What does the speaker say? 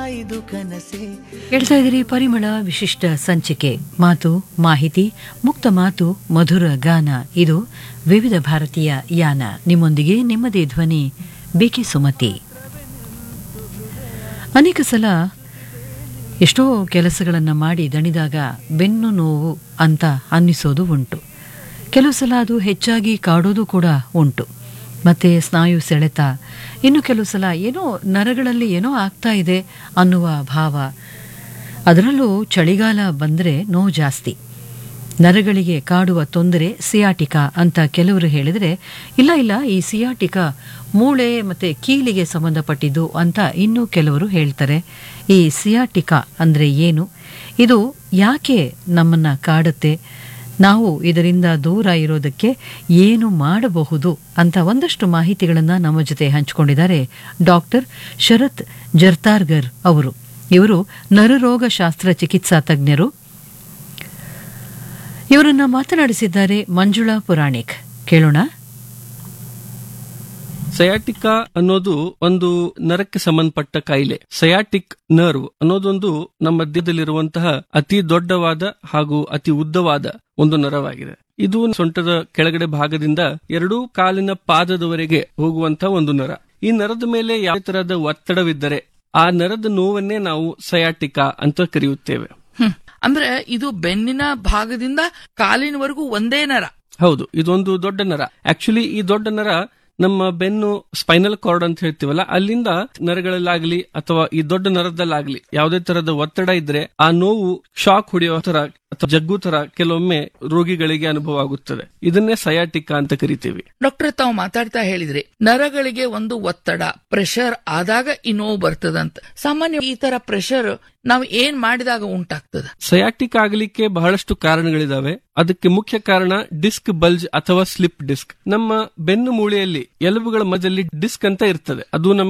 ಇದು ಕನಸೆ ಹೇಳ್ತಾ ಇದ್ದೀರಿ ಪರಿಮಳ ವಿಶಿಷ್ಟ ಸಂಚಿಕೆ ಮಾತು ಮಾಹಿತಿ ಮುಕ್ತ ಮಾತು ಮಧುರ ಗಾನ ಇದು ವಿವಿಧ ಭಾರತೀಯ ಯಾನ ನಿಮ್ಮೊಂದಿಗೆ ನಿಮ್ಮದೇ ಧ್ವನಿ ಬೇಕಿ ಸುಮತಿ ಅನೇಕ ಸಲ ಎಷ್ಟೋ ಕೆಲಸಗಳನ್ನು ಮಾಡಿ ದಣಿದಾಗ ಬೆನ್ನು ನೋವು ಅಂತ ಅನ್ನಿಸೋದು ಉಂಟು ಕೆಲವು ಸಲ ಅದು ಹೆಚ್ಚಾಗಿ ಕಾಡೋದು ಕೂಡ ಉಂಟು ಮತ್ತೆ ಸ್ನಾಯು ಸೆಳೆತ ಇನ್ನು ಕೆಲವು ಸಲ ಏನೋ ನರಗಳಲ್ಲಿ ಏನೋ ಆಗ್ತಾ ಇದೆ ಅನ್ನುವ ಭಾವ ಅದರಲ್ಲೂ ಚಳಿಗಾಲ ಬಂದರೆ ನೋವು ಜಾಸ್ತಿ ನರಗಳಿಗೆ ಕಾಡುವ ತೊಂದರೆ ಸಿಯಾಟಿಕಾ ಅಂತ ಕೆಲವರು ಹೇಳಿದರೆ ಇಲ್ಲ ಇಲ್ಲ ಈ ಸಿಯಾಟಿಕಾ ಮೂಳೆ ಮತ್ತು ಕೀಲಿಗೆ ಸಂಬಂಧಪಟ್ಟಿದ್ದು ಅಂತ ಇನ್ನೂ ಕೆಲವರು ಹೇಳ್ತಾರೆ ಈ ಸಿಯಾಟಿಕಾ ಅಂದರೆ ಏನು ಇದು ಯಾಕೆ ನಮ್ಮನ್ನು ಕಾಡುತ್ತೆ ನಾವು ಇದರಿಂದ ದೂರ ಇರೋದಕ್ಕೆ ಏನು ಮಾಡಬಹುದು ಅಂತ ಒಂದಷ್ಟು ಮಾಹಿತಿಗಳನ್ನು ನಮ್ಮ ಜೊತೆ ಹಂಚಿಕೊಂಡಿದ್ದಾರೆ ಡಾಕ್ಟರ್ ಶರತ್ ಜರ್ತಾರ್ಗರ್ ಅವರು ಇವರು ನರರೋಗ ಶಾಸ್ತ್ರ ಚಿಕಿತ್ಸಾ ತಜ್ಞರು ಇವರನ್ನ ಮಾತನಾಡಿಸಿದ್ದಾರೆ ಮಂಜುಳಾ ಪುರಾಣಿಕ್ ಕೇಳೋಣ ಸಯಾಟಿಕಾ ಅನ್ನೋದು ಒಂದು ನರಕ್ಕೆ ಸಂಬಂಧಪಟ್ಟ ಕಾಯಿಲೆ ಸಯಾಟಿಕ್ ನರ್ವ್ ಅನ್ನೋದೊಂದು ನಮ್ಮ ದೇಹದಲ್ಲಿರುವಂತಹ ಅತಿ ದೊಡ್ಡವಾದ ಹಾಗೂ ಅತಿ ಉದ್ದವಾದ ಒಂದು ನರವಾಗಿದೆ ಇದು ಸೊಂಟದ ಕೆಳಗಡೆ ಭಾಗದಿಂದ ಎರಡೂ ಕಾಲಿನ ಪಾದದವರೆಗೆ ಹೋಗುವಂತಹ ಒಂದು ನರ ಈ ನರದ ಮೇಲೆ ಯಾವ ತರಹದ ಒತ್ತಡವಿದ್ದರೆ ಆ ನರದ ನೋವನ್ನೇ ನಾವು ಸಯಾಟಿಕಾ ಅಂತ ಕರೆಯುತ್ತೇವೆ ಹ್ಮ್. ಅಂದ್ರೆ ಇದು ಬೆನ್ನಿನ ಭಾಗದಿಂದ ಕಾಲಿನವರೆಗೂ ಒಂದೇ ನರ ಹೌದು ಇದೊಂದು ದೊಡ್ಡ ನರ ಆಕ್ಚುಲಿ ಈ ದೊಡ್ಡ ನರ ನಮ್ಮ ಬೆನ್ನು ಸ್ಪೈನಲ್ ಕಾರ್ಡ್ ಅಂತ ಹೇಳ್ತೀವಲ್ಲ ಅಲ್ಲಿಂದ ನರಗಳಲ್ಲಾಗ್ಲಿ ಅಥವಾ ಈ ದೊಡ್ಡ ನರದಲ್ಲಾಗ್ಲಿ ಯಾವುದೇ ತರದ ಒತ್ತಡ ಇದ್ರೆ ಆ ನೋವು ಶಾಕ್ ಹೊಡೆಯೋ ತರ ಅಥವಾ ಜಗ್ಗು ತರ ಕೆಲವೊಮ್ಮೆ ರೋಗಿಗಳಿಗೆ ಅನುಭವ ಆಗುತ್ತದೆ ಇದನ್ನೇ ಸಯಾಟಿಕಾ ಅಂತ ಕರಿತೀವಿ ಡಾಕ್ಟರ್ ತಾವು ಮಾತಾಡ್ತಾ ಹೇಳಿದ್ರಿ ನರಗಳಿಗೆ ಒಂದು ಒತ್ತಡ ಪ್ರೆಷರ್ ಆದಾಗ ಈ ನೋವು ಬರ್ತದಂತ ಸಾಮಾನ್ಯ ಈ ತರ ಪ್ರೆಷರ್ ನಾವು ಏನ್ ಮಾಡಿದಾಗ ಉಂಟಾಗ್ತದ ಸಯಾಟಿಕ್ ಆಗಲಿಕ್ಕೆ ಬಹಳಷ್ಟು ಕಾರಣಗಳಿದಾವೆ ಅದಕ್ಕೆ ಮುಖ್ಯ ಕಾರಣ ಡಿಸ್ಕ್ ಬಲ್ಜ್ ಅಥವಾ ಸ್ಲಿಪ್ ಡಿಸ್ಕ್ ನಮ್ಮ ಬೆನ್ನು ಮೂಳೆಯಲ್ಲಿ ಎಲುಬುಗಳ ಮಧ್ಯದಲ್ಲಿ ಡಿಸ್ಕ್ ಅಂತ ಇರ್ತದೆ ಅದು ನಮ್ಮ